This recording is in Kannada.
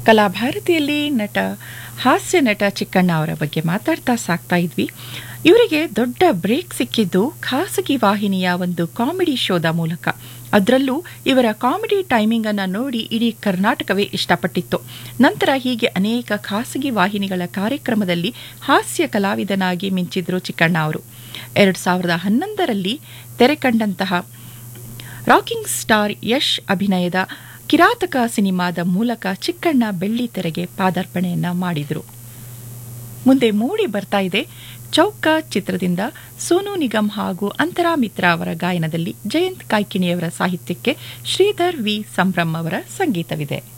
ಕಲಾಭಾರತಿಯಲ್ಲಿ ನಟ ಹಾಸ್ಯ ನಟ ಚಿಕ್ಕಣ್ಣ ಅವರ ಬಗ್ಗೆ ಮಾತಾಡ್ತಾ ಸಾಕ್ತಾ ಇದ್ವಿ ಇವರಿಗೆ ದೊಡ್ಡ ಬ್ರೇಕ್ ಸಿಕ್ಕಿದ್ದು ಖಾಸಗಿ ವಾಹಿನಿಯ ಒಂದು ಕಾಮಿಡಿ ಶೋದ ಮೂಲಕ ಅದರಲ್ಲೂ ಇವರ ಕಾಮಿಡಿ ಟೈಮಿಂಗ್ ಅನ್ನು ನೋಡಿ ಇಡೀ ಕರ್ನಾಟಕವೇ ಇಷ್ಟಪಟ್ಟಿತ್ತು ನಂತರ ಹೀಗೆ ಅನೇಕ ಖಾಸಗಿ ವಾಹಿನಿಗಳ ಕಾರ್ಯಕ್ರಮದಲ್ಲಿ ಹಾಸ್ಯ ಕಲಾವಿದನಾಗಿ ಮಿಂಚಿದ್ರು ಚಿಕ್ಕಣ್ಣ ಅವರು ಎರಡು ಸಾವಿರದ ಹನ್ನೊಂದರಲ್ಲಿ ತೆರೆ ಕಂಡಂತಹ ರಾಕಿಂಗ್ ಸ್ಟಾರ್ ಯಶ್ ಅಭಿನಯದ ಕಿರಾತಕ ಸಿನಿಮಾದ ಮೂಲಕ ಚಿಕ್ಕಣ್ಣ ಬೆಳ್ಳಿ ತೆರೆಗೆ ಪಾದಾರ್ಪಣೆಯನ್ನ ಮಾಡಿದರು ಮುಂದೆ ಮೂಡಿ ಬರ್ತಾ ಇದೆ ಚೌಕ ಚಿತ್ರದಿಂದ ಸೋನು ನಿಗಮ್ ಹಾಗೂ ಅಂತರಾ ಮಿತ್ರ ಅವರ ಗಾಯನದಲ್ಲಿ ಜಯಂತ್ ಕಾಯ್ಕಿಣಿಯವರ ಸಾಹಿತ್ಯಕ್ಕೆ ಶ್ರೀಧರ್ ವಿ ಸಂಭ್ರಮ್ ಅವರ ಸಂಗೀತವಿದೆ